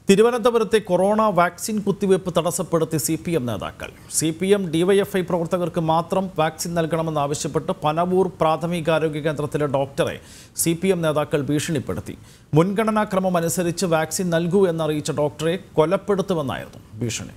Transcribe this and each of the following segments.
തിരുവനന്തപുരത്തെ corona vaccine കുത്തിവയ്പ് തടസ്സപ്പെടുത്തി സി പി എം നേതാക്കൾ സി പി എം ഡിവൈഎഫ്ഐ പ്രവർത്തകർക്ക് മാത്രം വാക്സിൻ നൽകണമെന്നാവശ്യപ്പെട്ട് പനവൂർ പ്രാഥമികാരോഗ്യ കേന്ദ്രത്തിലെ ഡോക്ടറെ സി പി എം നേതാക്കൾ ഭീഷണിപ്പെടുത്തി മുൻഗണനാക്രമം അനുസരിച്ച് വാക്സിൻ നൽകൂ എന്നറിയിച്ച ഡോക്ടറെ കൊലപ്പെടുത്തുമെന്നായിരുന്നു ഭീഷണി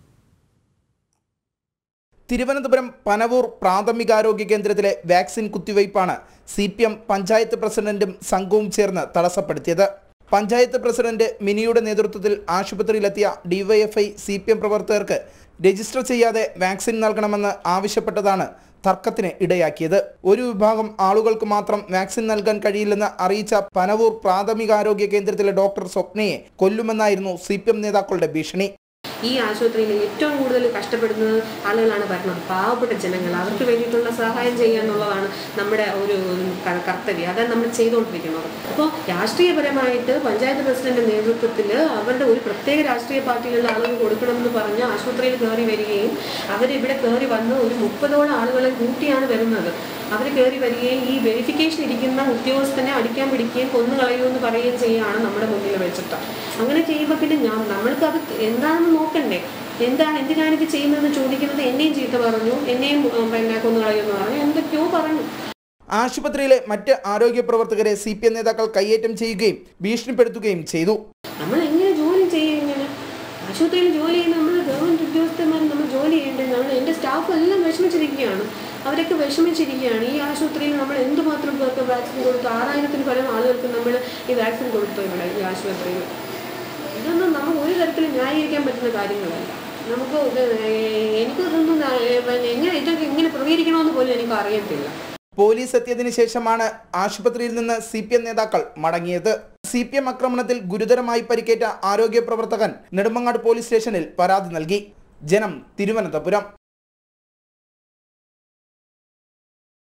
തിരുവനന്തപുരം പനവൂർ പ്രാഥമികാരോഗ്യ കേന്ദ്രത്തിലെ വാക്സിൻ കുത്തിവയ്പ്പാണ് സി പി എം പഞ്ചായത്ത് പ്രസിഡന്റും സംഘവും ചേർന്ന് തടസ്സപ്പെടുത്തിയത് പഞ്ചായത്ത് പ്രസിഡന്റ് മിനിയുടെ നേതൃത്വത്തിൽ ആശുപത്രിയിലെത്തിയ ഡിവൈഎഫ്ഐ സി പി എം പ്രവർത്തകർക്ക് രജിസ്റ്റർ ചെയ്യാതെ വാക്സിൻ നൽകണമെന്ന് ആവശ്യപ്പെട്ടതാണ് തർക്കത്തിന് ഇടയാക്കിയത് ഒരു വിഭാഗം ആളുകൾക്ക് മാത്രം വാക്സിൻ നൽകാൻ കഴിയില്ലെന്ന് അറിയിച്ച പനവൂർ പ്രാഥമികാരോഗ്യ കേന്ദ്രത്തിലെ ഡോക്ടർ സ്വപ്നയെ കൊല്ലുമെന്നായിരുന്നു സി നേതാക്കളുടെ ഭീഷണി ഈ ആശുപത്രിയിൽ ഏറ്റവും കൂടുതൽ കഷ്ടപ്പെടുന്നത് ആളുകളാണ് വരുന്നത് പാവപ്പെട്ട ജനങ്ങൾ അവർക്ക് വേണ്ടിയിട്ടുള്ള സഹായം ചെയ്യുക എന്നുള്ളതാണ് നമ്മുടെ ഒരു ക- കർത്തവ്യം അതാണ് നമ്മൾ ചെയ്തുകൊണ്ടിരിക്കുന്നത് അപ്പോൾ രാഷ്ട്രീയപരമായിട്ട് പഞ്ചായത്ത് പ്രസിഡന്റ് നേതൃത്വത്തിൽ അവരുടെ ഒരു പ്രത്യേക രാഷ്ട്രീയ പാർട്ടികളിലെ ആളുകൾ കൊടുക്കണമെന്ന് പറഞ്ഞ് ആശുപത്രിയിൽ കയറി വരികയും അവരിവിടെ കയറി വന്ന് ഒരു മുപ്പതോളം ആളുകളെ കൂട്ടിയാണ് വരുന്നത് അവർ കയറി വരികയും ഈ വെരിഫിക്കേഷൻ ഇരിക്കുന്ന ഉദ്യോഗസ്ഥനെ അടിക്കാൻ പിടിക്കുകയും കൊന്നു കളയുമെന്ന് പറയുകയും ചെയ്യുകയാണ് നമ്മുടെ മുന്നിൽ വെച്ചിട്ട് അങ്ങനെ ചെയ്യുമ്പോൾ പിന്നെ ഞാൻ നമ്മൾക്ക് അത് എന്താണെന്ന് നോക്കണ്ടേ എന്താണ് എന്തിനാണ് ഇത് ചെയ്യുന്നതെന്ന് ചോദിക്കുന്നത് എന്നെയും ചീത്ത പറഞ്ഞു എന്നെയും ഉം, പിന്നെ കൊന്നു കളയുമെന്ന് പറഞ്ഞു എന്തൊക്കെയോ പറഞ്ഞു ആശുപത്രിയിലെ മറ്റ് ആരോഗ്യ പ്രവർത്തകരെ സി പി എം നേതാക്കൾ കയ്യേറ്റം ചെയ്യുകയും ഭീഷണിപ്പെടുത്തുകയും ചെയ്തു നമ്മൾ എങ്ങനെ ജോലി ചെയ്യും ഇങ്ങനെ ആശുപത്രിയിൽ ജോലി ചെയ്യുന്ന നമ്മൾ ഗവൺമെന്റ് ഉദ്യോഗസ്ഥന്മാർ നമ്മൾ ജോലി ചെയ്യേണ്ടത് നമ്മൾ എൻ്റെ സ്റ്റാഫ് എല്ലാം വിഷമിച്ചിരിക്കുകയാണ് അവരൊക്കെ വിഷമിച്ചിരിക്കുകയാണ് ഈ ആശുപത്രിയിൽ നമ്മൾ എന്തുമാത്രം പേർക്ക് വാക്സിൻ കൊടുത്തു ആറായിരത്തിന് പരം ആളുകൾക്ക് നമ്മൾ ഈ വാക്സിൻ കൊടുത്തു ഇവിടെ ഈ ആശുപത്രിയിൽ ഇതൊന്നും നമുക്ക് ഒരു തരത്തിലും ന്യായീകരിക്കാൻ പറ്റുന്ന കാര്യങ്ങളല്ല നമുക്ക് ഇത് എനിക്ക് ഇതൊന്നും ന- എങ്ങനെ ഇതൊക്കെ എങ്ങനെ പ്രതികരിക്കണമെന്ന് പോലും എനിക്ക് അറിയത്തില്ല പോലീസ് എത്തിയതിനു ശേഷമാണ് ആശുപത്രിയിൽ നിന്ന് സി പി എം നേതാക്കൾ മടങ്ങിയത് സി പി എം ആക്രമണത്തിൽ ഗുരുതരമായി പരിക്കേറ്റ ആരോഗ്യ പ്രവർത്തകൻ നെടുമങ്ങാട് പോലീസ് സ്റ്റേഷനിൽ പരാതി നൽകി ജനം തിരുവനന്തപുരം